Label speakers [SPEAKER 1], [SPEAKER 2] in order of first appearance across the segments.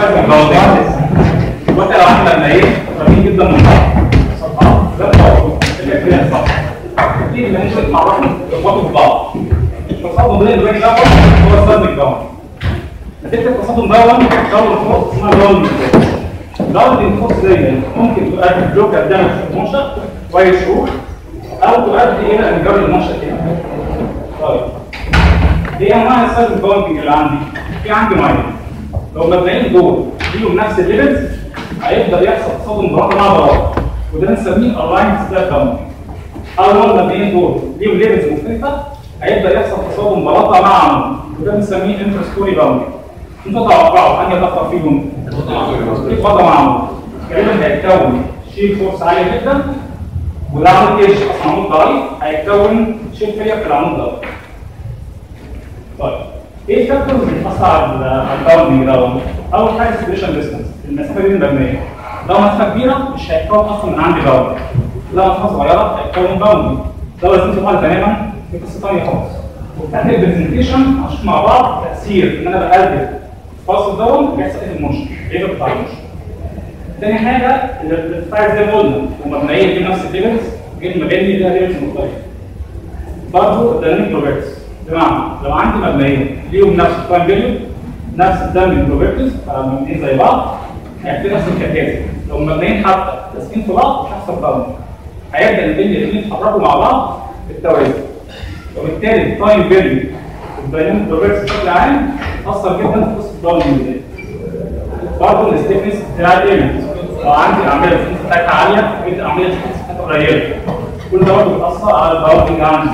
[SPEAKER 1] لازم باوندنج وانت لو عندك مبنيين قريبين جدا من بعض سطحات ده باوندنج اللي كده السطح دي اللي ممكن تعرفهم يربطوا ببعض التصادم بين الراجل الاول هو السبب الجوانب نتيجه التصادم دون دور فورس اسمها داون داون فورس دي ممكن تؤدي بلوكر دامج في المنشا كويس شهور او تؤدي الى انجار المنشا تاني طيب ايه انواع السبب الباوندنج اللي عندي؟ في عندي نوعين لو المبنيين دول ليهم نفس الليفلز هيبدا يحصل تصادم براءه مع بعض وده بنسميه الاين سلاب باوندنج او لو المبنيين دول ليهم ليفلز مختلفه هيبدا يحصل تصادم بلاطه مع عمود وده بنسميه انترستوري باوندنج انتوا توقعوا انهي اكتر فيهم؟ البلاطه مع عمود غالبا هيتكون شيل فورس عاليه جدا وده عمود ايش؟ اصلا عمود ضعيف هيتكون شيل فيلير في العمود ده طيب ايه الفاكتورز اللي بتاثر على الباوندنج ده؟ اول حاجه سيبريشن ديستانس المسافه بين المبنيه لو مسافه كبيره مش هيتكون اصلا من عندي باوندنج لو مسافه صغيره هيتكون باوندنج لو لازم تفعل تماما دي قصه ثانيه خالص وبتعمل البرزنتيشن هنشوف مع بعض تاثير ان انا بقلب الفاصل دون بيحصل ايه في المنشن ايه بتاع المنشن تاني حاجه الارتفاع زي ما قلنا ومبنيين بنفس الليفلز جيت مباني ليها ليفلز مختلفه برضه الديناميك بروبرتيز بمعنى لو عندي مبنيين ليهم نفس التايم فاليو نفس الديناميك بروبرتيز فمبنيين زي بعض هيحتاج نفس الكتازه لو مبنيين حتى لازقين في بعض مش هيحصل باوند هيبدا البنيه الاثنين يتحركوا مع بعض بالتوازي وبالتالي التايم فاليو الديناميك بروبرتيز بشكل عام تاثر جدا في قصه الباوندنج دي برضه الستيفنس بتاع الايمنت لو عندي اعمال الستيفنس بتاعتها عاليه جدا اعمال الستيفنس بتاعتها قليله كل ده برضه بيأثر على الباوندنج عندي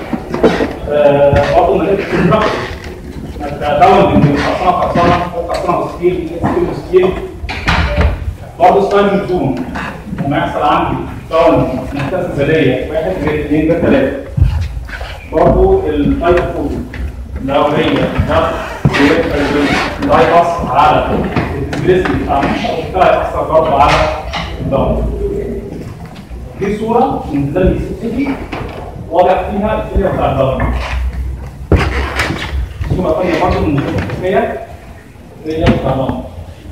[SPEAKER 1] برضه نتيجه الكونتراكت الباوندنج بيأثر على خساره خساره على سكيل سكيل سكيل برضه ستايل زون لما يحصل عندي باوند منطقه زلزاليه واحد زائد اثنين ده ثلاثه برضه التايب فود لو هي ده ده يأثر على الديسبليسمنت بتاع المنشأ وبالتالي هيأثر برضه على الدورة. دي صورة من خلال السيتي واضح فيها الفيلير بتاع الدورة. صورة ثانية برضه من الخلفية الفيلير بتاع الدورة.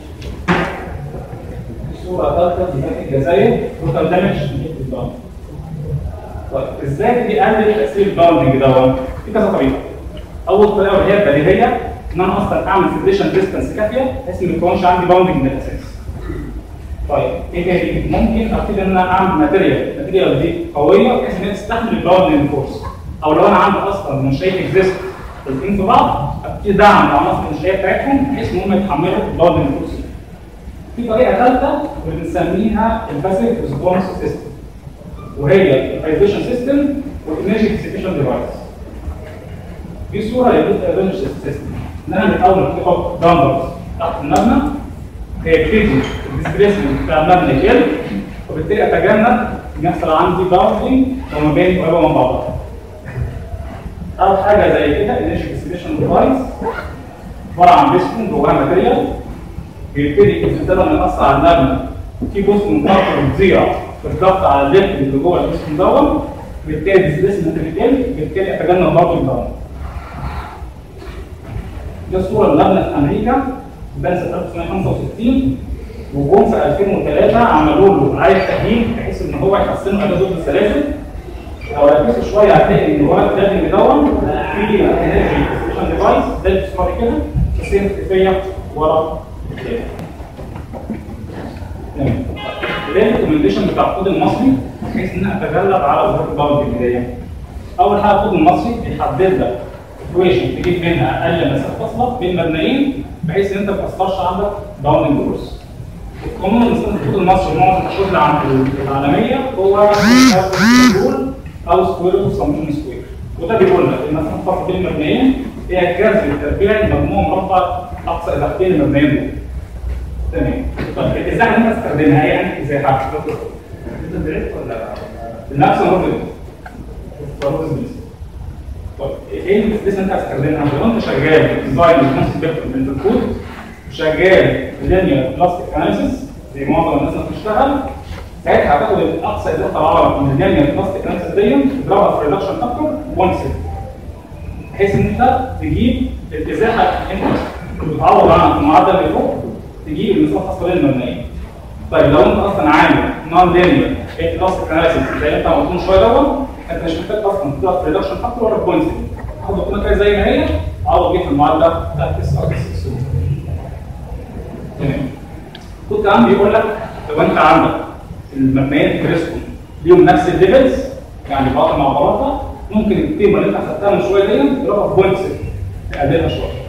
[SPEAKER 1] صورة ثالثة من الجزائر توتال دامج في الدورة. طيب ازاي دي اقلل تأثير الباوندنج دوت؟ في كذا طريقة. اول طريقه وهي البديهيه ان انا اصلا اعمل سيبريشن ديستانس كافيه بحيث ما يكونش عندي باوندنج من الاساس. طيب ايه تاني؟ ممكن ابتدي ان انا اعمل ماتيريال، الماتيريال دي قويه بحيث ان هي تستحمل الباوندنج فورس. او لو انا عندي اصلا منشئات اكزيست الاثنين في بعض ابتدي ادعم العناصر المنشئيه بتاعتهم بحيث ان هم يتحملوا الباوندنج فورس. في طريقه ثالثه بنسميها الباسيف ريسبونس سيستم. وهي الايزيشن سيستم والانرجي ديسيبيشن ديفايس. دي صوره للرينج سيستم ان انا من اول احط دامبرز تحت المبنى هيبتدي الديسبيسمنت بتاع المبنى يقل وبالتالي اتجنب ان يحصل عندي باوندنج لو مباني قريبه من بعضها. اول حاجه زي كده الانرجي ديسبيشن ديفايس عباره عن بيستون جواها ماتيريال بيبتدي الفتاة لما يأثر على المبنى في جزء من طاقته بتضيع في الضغط على الليفت اللي جوه البيستون دوت بالتالي الديسبيسمنت بيقل بالتالي اتجنب برضه الباوندنج. دي صوره لمبنى في امريكا بان سنه 1965 وجم في 2003 عملوا له اعاده تاهيل بحيث ان هو يحسن اداء ضد السلاسل لو ركزت شويه هتلاقي ان هو الداخل دون في انرجي سيشن ديفايس ده الصوره كده بس هي مختفيه ورا الكتاب. تمام ده الريكومنديشن بتاع الكود المصري بحيث ان انا اتغلب على ظروف الباوند البدايه. اول حاجه الكود المصري بيحدد لك ايكويشن تجيب منها اقل مسافه فاصله بين مبنيين بحيث ان انت ما تاثرش عندك باوندنج فورس. القانون المستند الكود المصري معظم الكود العالميه هو رول او سكوير روت سمشن سكوير وده بيقول لك المسافه الفاصله بين المبنيين هي الجذر التربيعي لمجموع مربع اقصى اضافتين المبنيين دول. تمام طيب ازاي احنا نستخدمها يعني ازاي حاجه نفس الرول طيب ايه البيزنس انت هتستخدمها؟ لو انت شغال ديزاين نفس سبيكتروم من الكود شغال لينير بلاستيك اناليسيس زي معظم الناس اللي بتشتغل ساعتها هتاخد الاقصى اضافه العرض من اللينير بلاستيك اناليسيس دي تضربها في ريدكشن فاكتور 1 6 بحيث ان انت تجيب الازاحه اللي انت بتعوض عنها في المعدل اللي فوق تجيب المسافه الخاصه بالمبنيه طيب لو انت اصلا عامل نون لينير الاستيك اناليسيس زي انت ما قلت من شويه دوت انت مش محتاج اصلا تضغط ريدكشن فاكتور ولا بوينت تاخد القيمه كده زي ما هي عوض بيها في المعادله بتاعت اس ار اس تمام كنت كمان بيقول لك لو انت عندك المبنيات كريسكو ليهم نفس الليفلز يعني بلاطه مع بلاطه ممكن القيمه اللي انت اخدتها من شويه دي تضربها في بوينت 6 تقللها شويه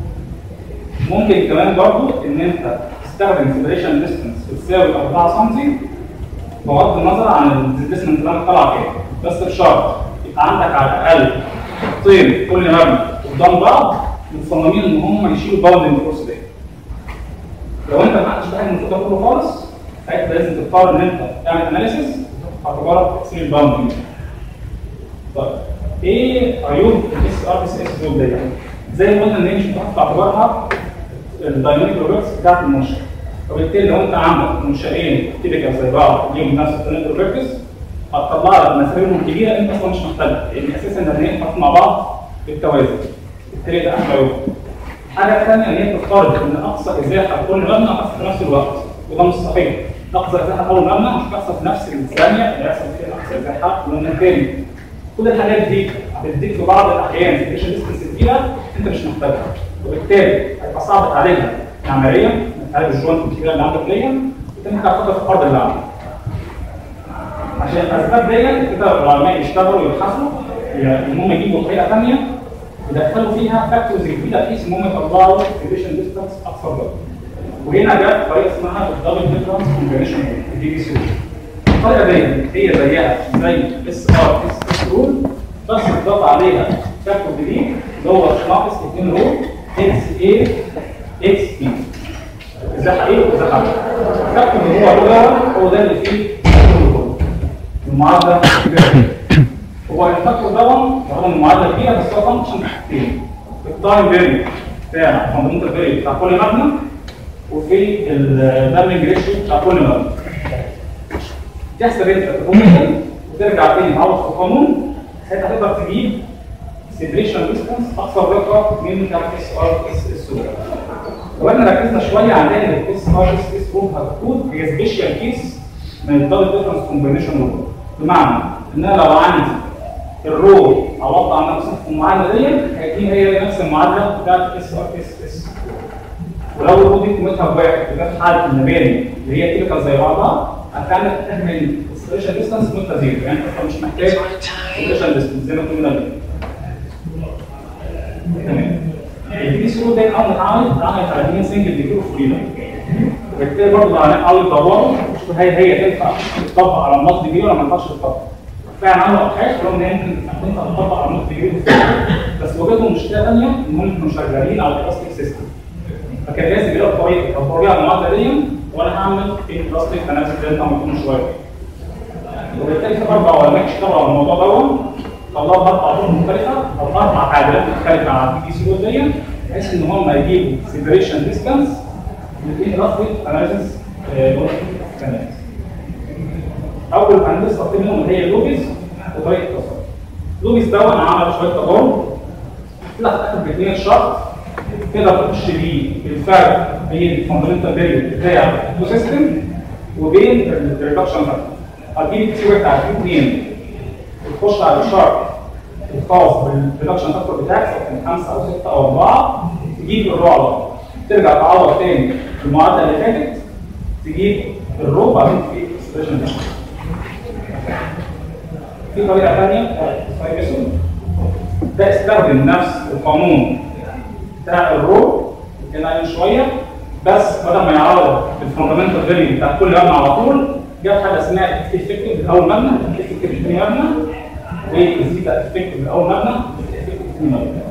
[SPEAKER 1] ممكن كمان برضو ان انت تستخدم سيبريشن ديستنس بتساوي 4 سم بغض النظر عن الديسبيسمنت اللي انا طالع كام بس بشرط يبقى عندك على الاقل خطين كل مبنى قدام بعض متصممين ان هم يشيلوا باوندنج فورس دي لو انت ما عندكش حاجه من الخطه كله خالص ساعتها لازم تختار ان انت تعمل اناليسيس هتجرب تكسير الباوندنج طيب ايه عيوب الاس ار اس اس دول دي؟ زي ما قلنا ان هي مش بتحط في اعتبارها الدايناميك روبرتس بتاعت المنشأ وبالتالي لو انت عندك منشأين تيبيكال زي بعض ليهم نفس الدايناميك روبرتس هتطلع لك مسافتهم كبيره انت اصلا مش محتاجها لان اساسا الاثنين بيتحطوا مع بعض بالتوازي بالتالي ده احلى عيوب حاجه ثانيه ان هي تفترض ان اقصى ازاحه كل مبنى هتحصل في نفس الوقت وده مش صحيح اقصى ازاحه اول مبنى مش بتحصل في نفس الثانيه اللي هيحصل فيها اقصى ازاحه المبنى الثاني كل الحاجات دي هتديك في بعض الاحيان سيبريشن ديستنس كبيره انت مش محتاجها وبالتالي هيبقى صعب تعالجها عمليا تعالج الجوانت الكبيره اللي عندك دي وتاني حاجه هتفضل في الارض اللي عندك عشان الاسباب دي كده العلماء يشتغلوا ويبحثوا ان هم يجيبوا طريقه ثانيه يدخلوا فيها فاكتورز جديده بحيث ان هم يطلعوا سيبريشن ديستنس اكثر دقه وهنا جت طريقه اسمها الدبل ديفرنس كومبينيشن دي بي سي الطريقه دي هي زيها زي اس ار اس اس رول بس اضاف عليها فاكتور جديد اللي هو ناقص 2 رو اكس اي اكس بي ازاي ايه وازاي حاجه فاكتور اللي هو هو هو ده اللي فيه المعادله هو الفاكتور ده رغم المعادله كبيره بس هو فانكشن حاجتين التايم فيري بتاع فاندمنتال فيري بتاع كل مبنى وفي الدامج ريشيو بتاع كل مبنى تحسب انت الكوميشن وترجع تاني تعوض في القانون ساعتها تقدر تجيب سيبريشن ديستانس اكثر دقه من بتاع اس ار اس اس لو احنا ركزنا شويه هنلاقي ان الاس ار اس اس او هتكون هي سبيشال كيس من الدبل ديفرنس كومبينيشن رول بمعنى ان انا لو عندي الرو عوضت عن نفس المعادله دي هيديني هي نفس المعادله بتاعت اس ار اس اس ولو الرو دي قيمتها بواحد وده في حاله المباني اللي هي تيبيكال زي بعضها هتعمل تعمل سبيشال ديستانس نقطه زيرو يعني انت مش محتاج سبيشال ديستانس زي ما قلنا قبل تمام الدي سي رو ده اول ما اتعملت اتعملت على 2 سنجل ديجري اوف فريدم وبالتالي برضه العلماء قالوا يدوروا شوف هي هي تنفع تطبق على النص ديجري ولا ما ينفعش تطبق فعلا عملوا ابحاث ولو ان هي ممكن تنفع تطبق على النص ديجري بس واجهتهم مشكله ثانيه ان هم كانوا شغالين على البلاستيك سيستم فكان لازم يلاقوا طريقه او طريقه المعادله دي وانا هعمل في البلاستيك اناليسيس اللي انت عملته من شويه وبالتالي في اربع علماء اشتغلوا على الموضوع دوت طلعوا اربع طرق مختلفه او اربع تعادلات مختلفه على البي سي دي بحيث ان هم يجيبوا سيبريشن ديستانس الاثنين بلاستيك اناليسيس اول هندسه استخدم منهم هي اللوبيز وطريقه التصرف لوبيز ده انا عمل شويه تجارب طلع في اخر الاثنين شرط تقدر تخش بيه الفرق بين الفاندمنتال فاليو بتاع التو سيستم وبين الريدكشن فاكتور هتجيب التي واحد على التي اثنين وتخش على الشرط الخاص بالريدكشن فاكتور بتاعك سواء كان خمسه او سته او اربعه تجيب الرابع ترجع تعوض تاني في المعادله اللي فاتت تجيب الرو بعدين تجيب اكسبريشن في طريقه ثانيه ده استخدم نفس القانون بتاع الرو كان عليه شويه بس بدل ما يعوض الفاندمنتال فاليو بتاع كل مبنى على طول جاب حاجه اسمها افكتيف لاول مبنى افكتيف ثاني مبنى وزيتا افكتيف لاول مبنى افكتيف ثاني مبنى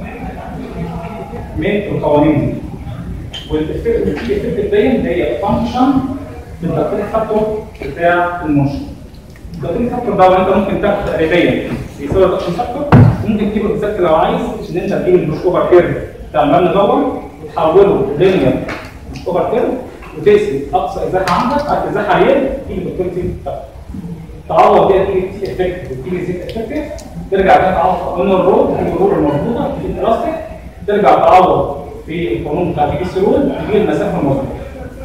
[SPEAKER 1] من القوانين دي والافكتيف دي هي فانكشن بالدقيق فاكتور بتاع المنشأ الدقيق فاكتور ده انت ممكن تاخد تقريبا يساوي الدقيق فاكتور ممكن تجيبه بالذات لو عايز ان انت تجيب البروش اوفر كيرف بتاع المبنى دوت وتحوله لينير مش اوفر كيرف وتقسم اقصى ازاحه عندك على الازاحه هي تيجي بالكونتين تعوض بيها تيجي تي افكت وتيجي زيت افكت ترجع تاني تعوض قانون الرول تيجي الرول المظبوطه تيجي الاستيك ترجع تعوض في القانون بتاع تيجي السرول تجيب المسافه المظبوطه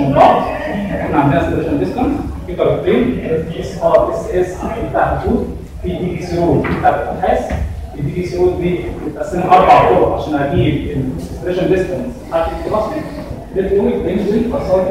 [SPEAKER 1] من بعض احنا عندنا سيبريشن ديستانس في طريقتين في اس ار اس اس بتاع الخطوط في دي بي سي او بتاع الابحاث الدي بي سي او دي متقسمه اربع طرق عشان اجيب السيبريشن ديستانس بتاعت الكلاس بتقول بينزل بساطه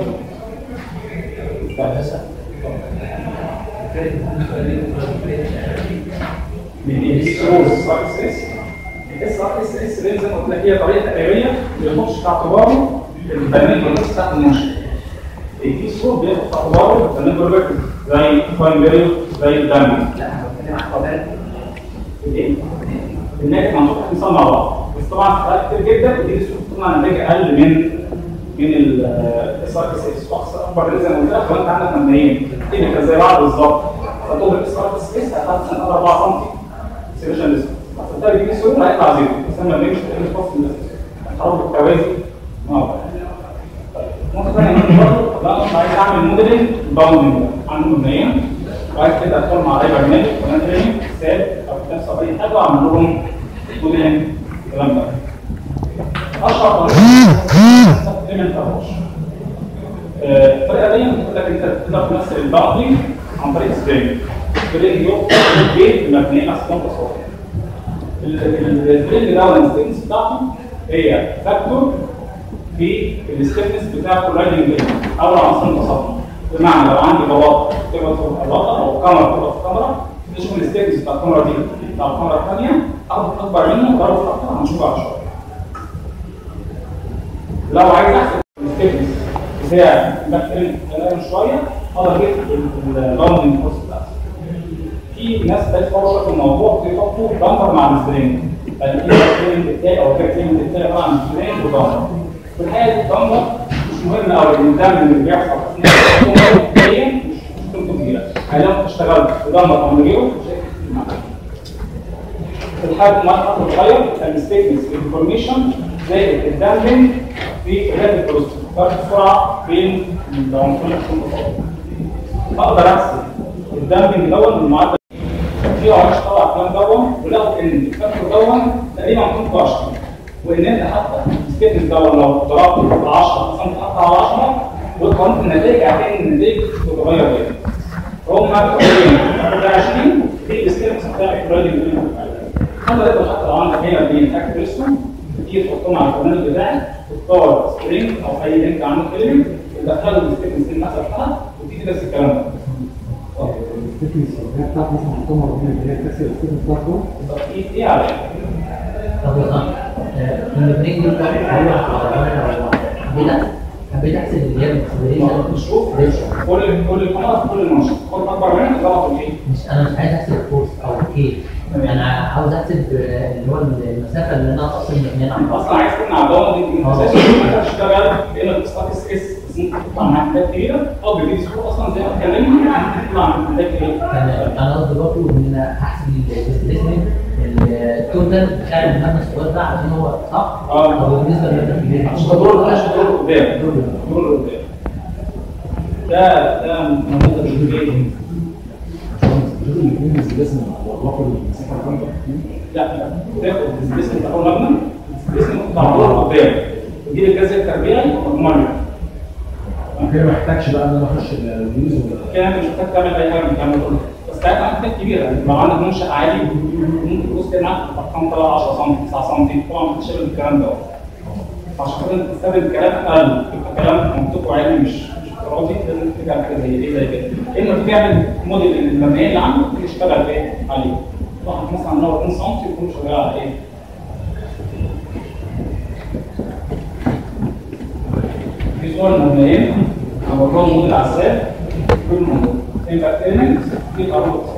[SPEAKER 1] من الاس اس اس الاس ار اس اس زي ما قلت لك هي طريقه تقريبيه بيخش في اعتباره البيانات والنص بتاعت المنشأ الدي سكور بياخد في اعتباره البيانات والريكورد زي فاين فاليو زي الدايموند
[SPEAKER 2] لا احنا بنتكلم عن قواعد
[SPEAKER 1] الايه؟ الناتج مع نقطه انسان مع بعض بس طبعا في حالات كتير جدا الدي سكور طبعا نتائج اقل من من الاس ار اس اس واقصى اكبر زي ما قلت لك لو انت عندك مبنيين كده زي بعض بالظبط فتقول الاس ار اس اس هتاخد سنه 4 سم سيريشن لسه فبالتالي دي سهوله هيطلع زيرو بس انا ما بنمشي في الفصل الحرب التوازي مع بعض نقطة ثانية برضه لا أنا عايز أعمل موديلنج باوندنج عنده مبنيين وعايز كده أدخل مع أي برنامج ولا تاني ساب أو نفس أو أي حاجة وأعمل لهم موديلنج الكلام ده. أشهر طريقة إيمنت أبروش. الطريقة دي بتقول لك أنت تقدر تمثل الباوندنج عن طريق سبرينج. سبرينج يوقف البيت مبنيين على سكون تصور. السبرينج ده والانستنس بتاعته هي فاكتور في الستيفنس بتاع الرايدنج او العناصر المتصاممه بمعنى لو عندي بلاطه تبقى في البلاطه او كاميرا تبقى في كاميرا نشوف الستيفنس بتاع الكاميرا دي بتاع الكاميرا الثانيه اخد اكبر منه واضربه في اكتر هنشوفه بعد شويه لو عايز احسب الستيفنس بتاع الباك اند شويه اقدر اجيب الراوندنج فورس بتاعتي في ناس بتفرش في الموضوع بيحطوا بامبر مع السبرينج الكليمنت بتاعي او الكليمنت بتاعي طبعا السبرينج وبامبر في الحقيقه البامبر مش مهم قوي ان ده من اللي بيحصل اثناء مش مش كبيره يعني لو اشتغلت بامبر او مجيبه مش هيفرق معاك. في الحالة ما الخط اتغير الستيتمنتس الانفورميشن زي الدامبنج في الريد بروسيس فرق السرعه بين العنصرين اقدر احسب الدامبنج دوت بالمعدل في عرش طلع الكلام دوت ولقوا ان الفاكتور دوت تقريبا 12 وان انت حتى الستيتمنت دوت لو ضربته ب 10 مثلا حتى على 10 وقارنت النتائج هتلاقي ان النتائج بتتغير جدا هم ده 20 دي الستيتمنت بتاع الكريدت خلي بالك حتى لو عندك هنا بين اكترسهم تيجي تحطهم على البرنامج بتاعك تختار سبرينج او اي لينك عنده كلمه تدخله الستيتمنت النسخه بتاعها وتيجي نفس الكلام ده
[SPEAKER 3] الستيتمنت اللي هي بتاعت مثلا حطهم ربنا اللي هي تكسر الستيتمنت بتاعته
[SPEAKER 1] طب ايه ايه عليك؟
[SPEAKER 2] طب يا صاحبي لما بنيجي نبدا حبيت حبيت احسب اللي هي الاكسلريشن
[SPEAKER 1] نشوف كل كل القناه كل المنشط كل اكبر منها تضغط ايه؟
[SPEAKER 2] مش انا مش عايز احسب الفورس او الكي انا عاوز احسب اللي هو المسافه اللي انا اصلا مبنيه على
[SPEAKER 1] اصلا عايز تكون على الضوء دي انت اساسا ممكن تشتغل لانك بتستخدم اس اس بس ممكن تطلع معاك حاجات كبيره او بيجي سكور اصلا زي ما اتكلمنا ممكن تطلع من حاجات كبيره
[SPEAKER 2] كان انا قصدي برضه ان انا احسب الديسبيسمنت التوتال بتاع المبنى الصغير ده عشان هو صح
[SPEAKER 1] اه.
[SPEAKER 2] او بالنسبه للمبنى الكبير
[SPEAKER 1] عشان تدور عشان تدور قدام تدور قدام ده ده نموذج جديد
[SPEAKER 3] شوف الاثنين الاسم والرقم المسافه الكامله
[SPEAKER 1] لا لا تاخد السبيس بتاع المبنى السبيس بتاع الدور قدام تجيب الجذر التربيعي والمرجع
[SPEAKER 3] كده ما احتاجش بقى ان انا اخش الفيوز ولا
[SPEAKER 1] كده مش محتاج تعمل اي حاجه من الكلام ده كله بس ساعتها محتاج كبيره يعني لو عندك منشا عالي ممكن تبص كده معاك ارقام طلع 10 سم 9 سم طبعا ما تشغل الكلام ده عشان كده انت تستخدم كلام اقل يبقى كلام منطقي وعلمي مش مش افتراضي لازم ترجع حاجه زي ايه زي كده اما تيجي تعمل موديل المبنيه اللي عندك تشتغل ايه عليه واحد مثلا لو 2 سم يكون شغال على ايه في صور مبنيين عملوا لهم موديل عساف كل موضوع يبقى ايلمنت في اربط